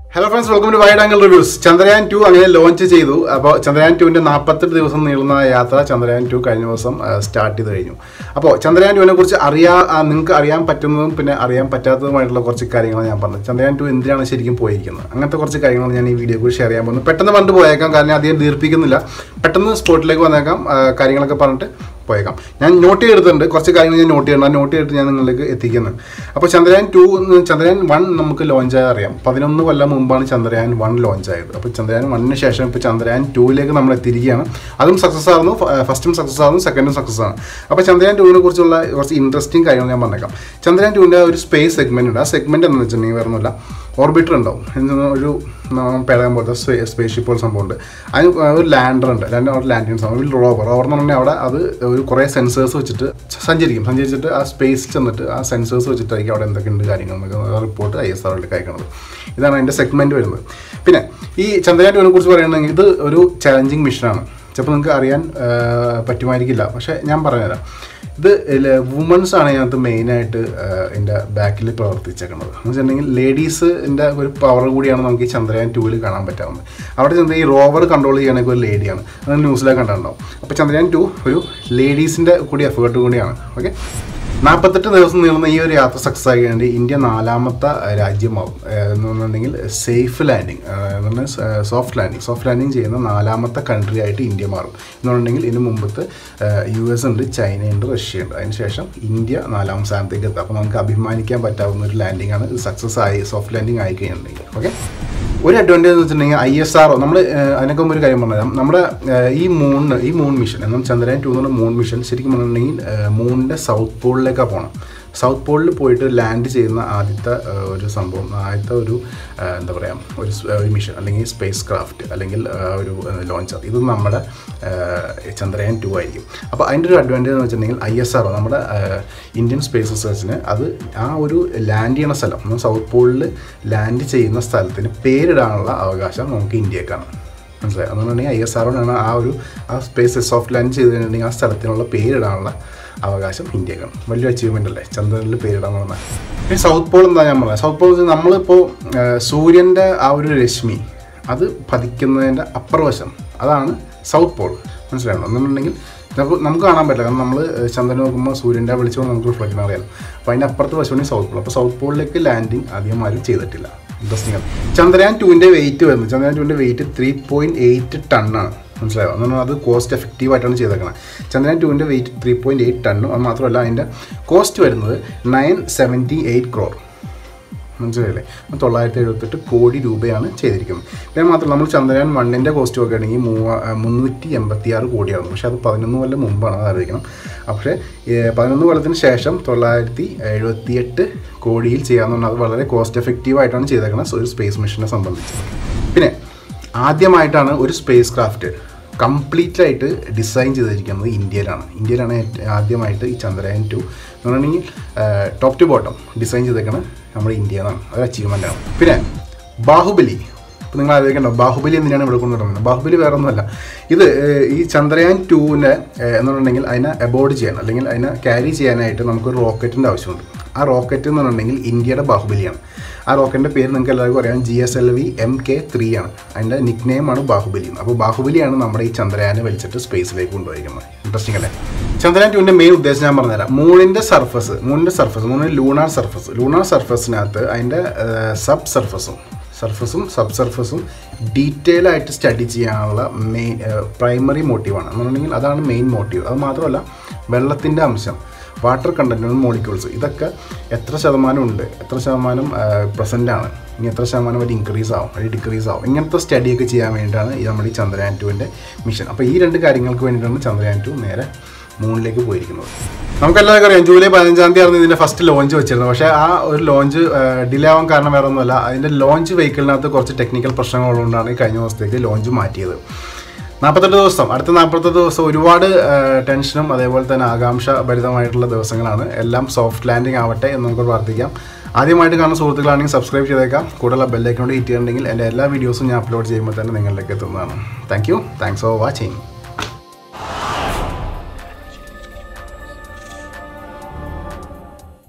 hello friends welcome to wide angle reviews Chandrayaan two അങ്ങനെ launch ചെയ്തു അപ്പോൾ ചന്ദ്രയാൻ ടുവിൻ്റെ നാൽപ്പത്തെട്ട് ദിവസം നീളുന്ന യാത്ര ചന്ദ്രയാൻ ടു കഴിഞ്ഞ ദിവസം സ്റ്റാർട്ട് ചെയ്ത് കഴിഞ്ഞു അപ്പോൾ ചന്ദ്രയാൻ ടുവിനെ കുറിച്ച് അറിയാ ആ, നിങ്ങൾക്ക് അറിയാൻ പറ്റുന്നതും പിന്നെ അറിയാൻ പറ്റാത്തതുമായിട്ടുള്ള കുറച്ച് കാര്യങ്ങൾ ഞാൻ പറഞ്ഞത് ചന്ദ്രയാൻ ടു എന്തിനാണ് ശരിക്കും പോയിരിക്കുന്നത് അങ്ങനത്തെ കുറച്ച് കാര്യങ്ങൾ ഞാൻ ഈ വീഡിയോ കൂടി ഷെയർ ചെയ്യാൻ പോകുന്നു പെട്ടെന്ന് പണ്ട് പോയേക്കാം കാരണം അധികം ദീർപ്പിക്കുന്നില്ല പെട്ടെന്ന് സ്പോട്ടിലേക്ക് വന്നേക്കാം ആ, കാര്യങ്ങളൊക്കെ പറഞ്ഞിട്ട് പോയേക്കാം ഞാൻ നോട്ട് ചെയ്തെടുത്തിട്ടുണ്ട് കുറച്ച് കാര്യങ്ങൾ ഞാൻ നോട്ട് ചെയ്യണം ആ നോട്ട് ചെയ്തിട്ട് ഞാൻ നിങ്ങളിലേക്ക് എത്തിക്കുന്നത് അപ്പോൾ ചന്ദ്രയാൻ ടു ചന്ദ്രയാൻ വൺ നമുക്ക് ലോഞ്ച് ആയത് അറിയാം പതിനൊന്ന് കൊല്ലം മുമ്പാണ് ചന്ദ്രയാൻ വൺ ലോഞ്ച് ആയത് അപ്പോൾ ചന്ദ്രയാൻ വണ്ണിന് ശേഷം ഇപ്പോൾ ചന്ദ്രയാൻ ടൂയിലേക്ക് നമ്മൾ എത്തിയിരിക്കുകയാണ് അതും സക്സസ് ആകുന്നു ഫസ്റ്റും സക്സസ് ആകുന്നു സെക്കൻഡും സക്സസ് ആണ് അപ്പോൾ ചന്ദ്രയാൻ ടൂവിനെ കുറിച്ചുള്ള കുറച്ച് ഇൻട്രസ്റ്റിംഗ് കാര്യങ്ങൾ ഞാൻ പറഞ്ഞേക്കാം ചന്ദ്രയാൻ ടൂവിൻ്റെ ഒരു സ്പേസ് സെഗ്മെന്റ് ഉണ്ട് ആ സെഗ്മെന്റ് എന്ന് വെച്ചിട്ടുണ്ടെങ്കിൽ വേറെ ഒന്നുമില്ല ഓർബിറ്റർ ഉണ്ടാവും എന്ന് ഒരു പേടകം പോലത്തെ സ്പേസ് ഷിപ്പ് പോലെ സംഭവമുണ്ട് അതിന് ഒരു ലാൻഡർ ഉണ്ട് രണ്ട് അവിടെ ലാൻഡിങ് സംഭവം ഒരു റോവർ റോവർ എന്ന് പറഞ്ഞാൽ അവിടെ അത് ഒരു കുറേ സെൻസേഴ്സ് വെച്ചിട്ട് സഞ്ചരിക്കും സഞ്ചരിച്ചിട്ട് ആ സ്പേസിൽ ചെന്നിട്ട് ആ സെൻസേഴ്സ് വെച്ചിട്ടായിരിക്കും അവിടെ എന്തൊക്കെയുണ്ട് കാര്യങ്ങൾ എന്നൊക്കെ റിപ്പോർട്ട് ഐ എസ് ആറിലേക്ക് അയക്കുന്നത് ഇതാണ് അതിൻ്റെ സെഗ്മെൻറ്റ് വരുന്നത് പിന്നെ ഈ ചന്ദ്രയാൻ ടുവിനെ കുറിച്ച് പറയുകയാണെങ്കിൽ ഇത് ഒരു ചലഞ്ചിങ് മിഷനാണ് ചിലപ്പോൾ നിങ്ങൾക്ക് അറിയാൻ ആ, പറ്റുമായിരിക്കില്ല പക്ഷേ ഞാൻ പറഞ്ഞുതരാം ഇത് വുമൻസ് ആണ് ഇതിനകത്ത് മെയിനായിട്ട് ഇതിൻ്റെ ബാക്കിൽ പ്രവർത്തിച്ചേക്കുന്നത് എന്ന് വെച്ചിട്ടുണ്ടെങ്കിൽ ലേഡീസിൻ്റെ ഒരു പവർ കൂടിയാണ് നമുക്ക് ഈ ചന്ദ്രയാൻ ടൂവിൽ കാണാൻ പറ്റാവുന്നത് അവിടെ ചെന്ന് ഈ റോവർ കൺട്രോൾ ചെയ്യാനൊക്കെ ഒരു ലേഡിയാണ് അത് ന്യൂസിലൊക്കെ കണ്ടിട്ടുണ്ടാവും അപ്പോൾ ചന്ദ്രയാൻ ടു ഒരു ലേഡീസിൻ്റെ കൂടി എഫേർട്ട് കൂടിയാണ് ഓക്കെ നാൽപ്പത്തെട്ട് ദിവസം നീളുന്ന ഈ ഒരു യാത്ര സക്സസ് ആയി കഴിഞ്ഞാൽ ഇന്ത്യ നാലാമത്തെ രാജ്യമാവും ഏഹ് എന്ന് പറഞ്ഞിട്ടുണ്ടെങ്കിൽ സേഫ് ലാൻഡിങ് എന്ന് പറഞ്ഞാൽ സോഫ്റ്റ് ലാൻഡിങ് സോഫ്റ്റ് ലാൻഡിങ് ചെയ്യുന്ന നാലാമത്തെ കൺട്രി ആയിട്ട് ഇന്ത്യ മാറും എന്ന് പറഞ്ഞിട്ടുണ്ടെങ്കിൽ ഇതിന് മുമ്പത്ത് യു എസ് ഉണ്ട് ചൈനയുണ്ട് റഷ്യ ഉണ്ട് അതിനുശേഷം ഇന്ത്യ നാലാം സ്ഥാനത്തേക്ക് എത്തും അപ്പോൾ നമുക്ക് അഭിമാനിക്കാൻ പറ്റാവുന്ന ഒരു ലാൻഡിംഗ് ആണ് ഇത് സക്സസ് ആയി സോഫ്റ്റ് ലാൻഡിങ് ആയി കഴിഞ്ഞിട്ടുണ്ടെങ്കിൽ ഓക്കെ ഒരു അഡ്വാൻറ്റേജ് എന്ന് വെച്ചിട്ടുണ്ടെങ്കിൽ ഐ എസ് ആർ നമ്മൾ അതിനൊക്കെ മുമ്പ് ഒരു കാര്യം പറഞ്ഞുതരാം നമ്മുടെ ഏഹ്, ഈ മൂൺ ഈ മൂൺ മിഷൻ എന്നാൽ ചന്ദ്രയാൻ ടു എന്നുള്ള മൂൺ മിഷൻ ശരിക്കും പറഞ്ഞിട്ടുണ്ടെങ്കിൽ മൂണിൻ്റെ സൗത്ത് പോളിലേക്കാണ് പോകണം സൗത്ത് പോളിൽ പോയിട്ട് ലാൻഡ് ചെയ്യുന്ന ആദ്യത്തെ ഏഹ്, ഒരു സംഭവം ആദ്യത്തെ ഒരു ഏഹ്, എന്താ പറയുക ഒരു സ്- ഒരു മിഷൻ അല്ലെങ്കിൽ സ്പേസ് ക്രാഫ്റ്റ് അല്ലെങ്കിൽ ഏഹ്, ഒരു ലോഞ്ചർ ഇത് നമ്മുടെ ഏഹ്, ചന്ദ്രയാൻ ടു ആയിരിക്കും അപ്പോൾ അതിൻ്റെ ഒരു അഡ്വാൻറ്റേജ് എന്ന് വെച്ചിട്ടുണ്ടെങ്കിൽ ഐ എസ് ആർ നമ്മുടെ ഏഹ്, ഇന്ത്യൻ സ്പേസ് റിസർച്ചിന് അത് ആ ഒരു ലാൻഡ് ചെയ്യുന്ന സ്ഥലം നമ്മൾ സൗത്ത് പോളിൽ ലാൻഡ് ചെയ്യുന്ന സ്ഥലത്തിന് പേരിടാനുള്ള അവകാശം നമുക്ക് ഇന്ത്യക്കാണ് മനസ്സിലായി അതുകൊണ്ടുണ്ടെങ്കിൽ ഐ എസ് ആറോടാണ് ആ ഒരു ആ സ്പേസ് സോഫ്റ്റ് ലാൻഡ് ചെയ്ത് കഴിഞ്ഞിട്ടുണ്ടെങ്കിൽ ആ സ്ഥലത്തിനുള്ള പേരിടാനുള്ള അവകാശം ഇന്ത്യക്കാണ് വലിയ അച്ചീവ്മെൻ്റ് അല്ലേ ചന്ദ്രനിൽ പേരിടാൻ പറഞ്ഞാൽ പിന്നെ സൗത്ത് പോൾ എന്താ ഞാൻ പറഞ്ഞത് സൗത്ത് പോൾ നമ്മളിപ്പോൾ സൂര്യൻ്റെ ആ ഒരു രശ്മി അത് പതിക്കുന്നതിൻ്റെ അപ്പുറവശം അതാണ് സൗത്ത് പോൾ മനസ്സിലാണോ എന്നുണ്ടെങ്കിൽ നമുക്ക് നമുക്ക് കാണാൻ പറ്റില്ല കാരണം നമ്മൾ ചന്ദ്രൻ നോക്കുമ്പോൾ സൂര്യൻ്റെ വെളിച്ചം നമുക്ക് റിഫ്ലക്ഷൻ അറിയാം അപ്പോൾ അതിൻ്റെ അപ്പുറത്ത് വശമാണ് സൗത്ത് പോൾ അപ്പോൾ സൗത്ത് പോളിലേക്ക് ലാൻഡിങ് അധികം ആരും ചെയ്തിട്ടില്ല ഇൻട്രസ്റ്റിംഗ് ആണ് ചന്ദ്രയാൻ ടുവിൻ്റെ വെയിറ്റ് വരുന്നത് ചന്ദ്രയാൻ ടുവിൻ്റെ വെയിറ്റ് ത്രീ പോയിൻറ്റ് എയ്റ്റ് ടണ്ണാണ് മനസ്സിലായോ എന്ന് പറഞ്ഞാൽ അത് കോസ്റ്റ് എഫക്റ്റീവ് ആയിട്ടാണ് ചെയ്തേക്കുന്നത് ചന്ദ്രയാൻ ടുവിൻ്റെ വെയിറ്റ് ത്രീ പോയിൻറ്റ് എയ്റ്റ് ടണ്ണും അത് മാത്രമല്ല അതിൻ്റെ കോസ്റ്റ് വരുന്നത് നയൻ സെവൻറ്റി എയ്റ്റ് ക്രോർ മനസ്സിലായില്ലേ തൊള്ളായിരത്തി എഴുപത്തെട്ട് കോടി രൂപയാണ് ചെയ്തിരിക്കുന്നത് പിന്നെ മാത്രമല്ല നമ്മൾ ചന്ദ്രയാൻ വണ്ണിൻ്റെ കോസ്റ്റ് നോക്കുകയാണെങ്കിൽ മൂവ മുന്നൂറ്റി എൺപത്തി ആറ് കോടിയാണ് പക്ഷേ അത് പതിനൊന്ന് കൊല്ലം മുമ്പാണ് അത് അറിയിക്കണം പക്ഷേ ഏഹ്, പതിനൊന്ന് കൊല്ലത്തിന് ശേഷം തൊള്ളായിരത്തി എഴുപത്തിയെട്ട് കോടിയിൽ ചെയ്യാമെന്ന് പറഞ്ഞാൽ അത് വളരെ കോസ്റ്റ് എഫക്റ്റീവ് ആയിട്ടാണ് ചെയ്തേക്കുന്നത് ഒരു സ്പേസ് മിഷനെ സംബന്ധിച്ച് പിന്നെ ആദ്യമായിട്ടാണ് ഒരു സ്പേസ് ക്രാഫ്റ്റ് കംപ്ലീറ്റ് ആയിട്ട് ഡിസൈൻ ചെയ്തിരിക്കുന്നത് ഇന്ത്യയിലാണ് ഇന്ത്യയിലാണ് ഏറ്റ- ആദ്യമായിട്ട് ഈ ചന്ദ്രയാൻ ടു എന്ന് പറഞ്ഞിട്ടുണ്ടെങ്കിൽ ടോപ്പ് ടു ബോട്ടം ഡിസൈൻ ചെയ്തേക്കുന്നത് നമ്മുടെ ഇന്ത്യയിലാണ് അത് അച്ചീവ്മെൻ്റ് ആണ് പിന്നെ ബാഹുബലി ഇപ്പോൾ നിങ്ങൾ ആലോചിക്കണ്ടോ ബാഹുബലി എന്തിനാണ് ഇവിടെ കൊണ്ടുവരുന്നത് ബാഹുബലി വേറെ ഒന്നുമല്ല ഇത് ഏഹ്, ഈ ചന്ദ്രയാൻ ടുവിനെ എന്ന് പറഞ്ഞിട്ടുണ്ടെങ്കിൽ അതിനെ അബോർഡ് ചെയ്യാൻ അല്ലെങ്കിൽ അതിനെ ക്യാരി ചെയ്യാനായിട്ട് നമുക്കൊരു റോക്കറ്റിൻ്റെ ആവശ്യമുണ്ട് ആ റോക്കറ്റ് എന്ന് പറഞ്ഞിട്ടുണ്ടെങ്കിൽ ഇന്ത്യയുടെ ബാഹുബലിയാണ് ആ റോക്കറ്റിൻ്റെ പേര് നിങ്ങൾക്ക് എല്ലാവർക്കും അറിയാം G S L V M K three ആണ് അതിൻ്റെ നിക് നെയിമാണ് ബാഹുബലി അപ്പോൾ ബാഹുബലിയാണ് നമ്മുടെ ഈ ചന്ദ്രയാനെ വലിച്ചിട്ട് സ്പേസിലേക്ക് കൊണ്ടുപോയിരിക്കുന്നത് ഇൻട്രസ്റ്റിംഗ് അല്ലേ ചന്ദ്രയാൻ ടുവിൻ്റെ മെയിൻ ഉദ്ദേശം ഞാൻ പറഞ്ഞുതരാം മൂണിൻ്റെ സർഫസ് മൂണിൻ്റെ സർഫസ് മൂന്നിൻ്റെ ലൂണാർ സർഫസ് ലൂണാർ സർഫസിനകത്ത് അതിൻ്റെ സബ് സർഫസും സർഫസും സബ് സർഫസും ഡീറ്റെയിൽ ആയിട്ട് സ്റ്റഡി ചെയ്യാനുള്ള മെയിൻ പ്രൈമറി മോട്ടീവാണ് എന്ന് പറഞ്ഞിട്ടുണ്ടെങ്കിൽ അതാണ് മെയിൻ മോട്ടീവ് അത് മാത്രമല്ല വെള്ളത്തിൻ്റെ അംശം വാട്ടർ കണ്ടൻറ്റ് മോളിക്യൂൾസ് ഇതൊക്കെ എത്ര ശതമാനം ഉണ്ട് എത്ര ശതമാനം പ്രസൻ്റ് ആണ് ഇനി എത്ര ശതമാനം വരെ ഇൻക്രീസ് ആവും അല്ലെങ്കിൽ ഡിക്രീസ് ആവും ഇങ്ങനത്തെ സ്റ്റഡിയൊക്കെ ചെയ്യാൻ വേണ്ടിയിട്ടാണ് ഈ നമ്മുടെ ഈ ചന്ദ്രയാൻ ടുവിൻ്റെ മിഷൻ അപ്പോൾ ഈ രണ്ട് കാര്യങ്ങൾക്ക് വേണ്ടിയിട്ടാണ് ചന്ദ്രയാൻ ടു നേരെ മൂണിലേക്ക് പോയിരിക്കുന്നത് നമുക്കെല്ലാവർക്കും അറിയാം ജൂലൈ പതിനഞ്ചാം തീയതി ആയിരുന്നു ഇതിൻ്റെ ഫസ്റ്റ് ലോഞ്ച് വെച്ചിരുന്നത് പക്ഷേ ആ ഒരു ലോഞ്ച് ഡിലേ ആവാൻ കാരണം വേറെ ഒന്നുമല്ല അതിൻ്റെ ലോഞ്ച് വെഹിക്കിളിനകത്ത് കുറച്ച് ടെക്നിക്കൽ പ്രശ്നങ്ങളുള്ളതുകൊണ്ടാണ് ഈ കഴിഞ്ഞ ദിവസത്തേക്ക് ലോഞ്ച് മാറ്റിയത് നാൽപ്പത്തെട്ട് ദിവസം അടുത്ത നാൽപ്പത്തെട്ട് ദിവസം ഒരുപാട് ആ, ടെൻഷനും അതേപോലെ തന്നെ ആകാംക്ഷ ഭരിതമായിട്ടുള്ള ദിവസങ്ങളാണ് എല്ലാം സോഫ്റ്റ് ലാൻഡിങ് ആവട്ടെ എന്ന് നമുക്ക് പ്രാർത്ഥിക്കാം ആദ്യമായിട്ട് കാണുന്ന സുഹൃത്തുക്കളാണെങ്കിൽ സബ്സ്ക്രൈബ് ചെയ്തേക്കാം കൂടുതൽ ബെല്ലൈക്കോട് ഹിറ്റ് ചെയ്തിട്ടുണ്ടെങ്കിൽ എൻ്റെ എല്ലാ വീഡിയോസും ഞാൻ അപ്ലോഡ് ചെയ്യുമ്പോൾ തന്നെ നിങ്ങളിലേക്ക് എത്തുന്നതാണ് thank you thanks for watching